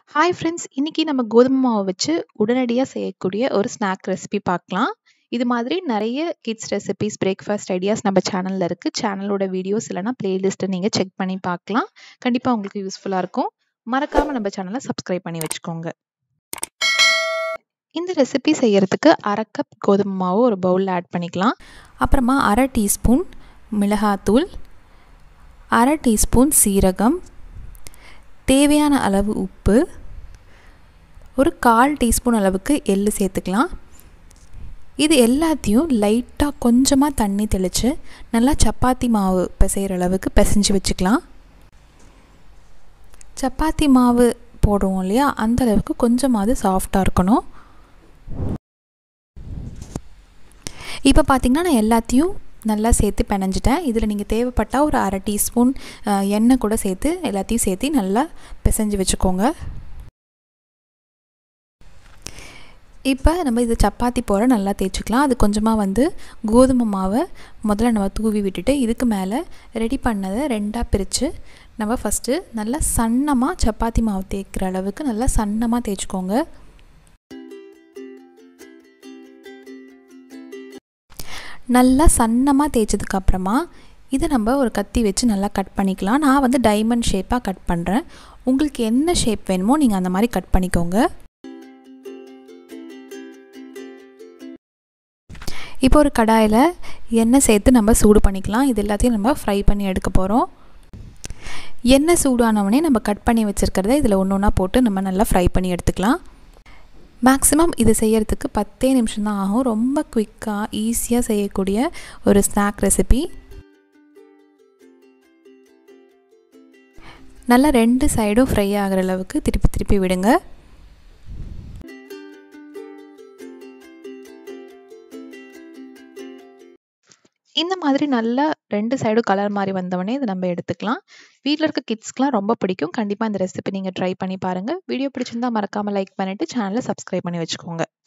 hi friends இன்னைக்கு நம்ம கோதுமை மாவு வச்சு உடனடியாக செய்யக்கூடிய ஒரு ஸ்நாக் ரெசிபி பார்க்கலாம் இது மாதிரி நிறைய கிட்ஸ் ரெசிபிஸ் பிரேக்ஃபாஸ்ட் ஐடியாஸ் நம்ம சேனலில் இருக்குது சேனலோட வீடியோஸ் இல்லைனா பிளேலிஸ்ட்டை நீங்கள் செக் பண்ணி பார்க்கலாம் கண்டிப்பாக உங்களுக்கு யூஸ்ஃபுல்லாக இருக்கும் மறக்காமல் நம்ம சேனலை சப்ஸ்கிரைப் பண்ணி வச்சுக்கோங்க இந்த ரெசிபி செய்யறதுக்கு அரை கப் கோதுமை மாவு ஒரு பவுலில் ஆட் பண்ணிக்கலாம் அப்புறமா அரை டீஸ்பூன் மிளகாத்தூள் அரை டீஸ்பூன் சீரகம் தேவையான அளவு உப்பு ஒரு கால் டீஸ்பூன் அளவுக்கு எள்ளு சேர்த்துக்கலாம் இது எல்லாத்தையும் லைட்டாக கொஞ்சமாக தண்ணி தெளித்து நல்லா சப்பாத்தி மாவு பிசைகிற அளவுக்கு பிசைஞ்சு வச்சுக்கலாம் சப்பாத்தி மாவு போடுவோம் இல்லையா அந்த அளவுக்கு கொஞ்சமாவது சாஃப்டாக இருக்கணும் இப்போ பார்த்திங்கன்னா நான் எல்லாத்தையும் நல்லா சேர்த்து பிணைஞ்சிட்டேன் இதில் நீங்கள் தேவைப்பட்டால் ஒரு அரை டீஸ்பூன் எண்ணெய் கூட சேர்த்து எல்லாத்தையும் சேர்த்து நல்லா பிசைஞ்சு வச்சுக்கோங்க இப்போ நம்ம இது சப்பாத்தி போகிற நல்லா தேய்ச்சிக்கலாம் அது கொஞ்சமாக வந்து கோதுமை மாவை முதல்ல நம்ம தூவி விட்டுட்டு இதுக்கு மேலே ரெடி பண்ணதை ரெண்டாக பிரித்து நம்ம ஃபஸ்ட்டு நல்லா சன்னமாக சப்பாத்தி மாவு தேய்க்கிற அளவுக்கு நல்லா சன்னமாக தேய்ச்சிக்கோங்க நல்லா சன்னமாக தேய்ச்சதுக்கப்புறமா இதை நம்ம ஒரு கத்தி வச்சு நல்லா கட் பண்ணிக்கலாம் நான் வந்து டைமண்ட் ஷேப்பாக கட் பண்ணுறேன் உங்களுக்கு என்ன ஷேப் வேணுமோ நீங்கள் அந்த மாதிரி கட் பண்ணிக்கோங்க இப்போ ஒரு கடாயில் எண்ணெய் சேர்த்து நம்ம சூடு பண்ணிக்கலாம் இது எல்லாத்தையும் நம்ம ஃப்ரை பண்ணி எடுக்க போகிறோம் எண்ணெய் சூடானவொடனே நம்ம கட் பண்ணி வச்சுருக்கிறத இதில் ஒன்று ஒன்றா போட்டு நம்ம நல்லா ஃப்ரை பண்ணி எடுத்துக்கலாம் மேக்ஸிமம் இது செய்கிறதுக்கு பத்தே நிமிஷம் தான் ஆகும் ரொம்ப குயிக்காக ஈஸியாக செய்யக்கூடிய ஒரு ஸ்நாக் ரெசிபி நல்லா ரெண்டு சைடும் ஃப்ரை ஆகிற அளவுக்கு திருப்பி திருப்பி விடுங்க இந்த மாதிரி நல்லா ரெண்டு சைடும் கலர் மாதிரி வந்தவொடனே இதை நம்ம எடுத்துக்கலாம் வீட்டில் இருக்க கிட்ஸ்க்குலாம் ரொம்ப பிடிக்கும் கண்டிப்பாக இந்த ரெசிபி நீங்கள் ட்ரை பண்ணி பாருங்கள் வீடியோ பிடிச்சிருந்தா மறக்காமல் லைக் பண்ணிவிட்டு சேனலை சப்ஸ்கிரைப் பண்ணி வச்சுக்கோங்க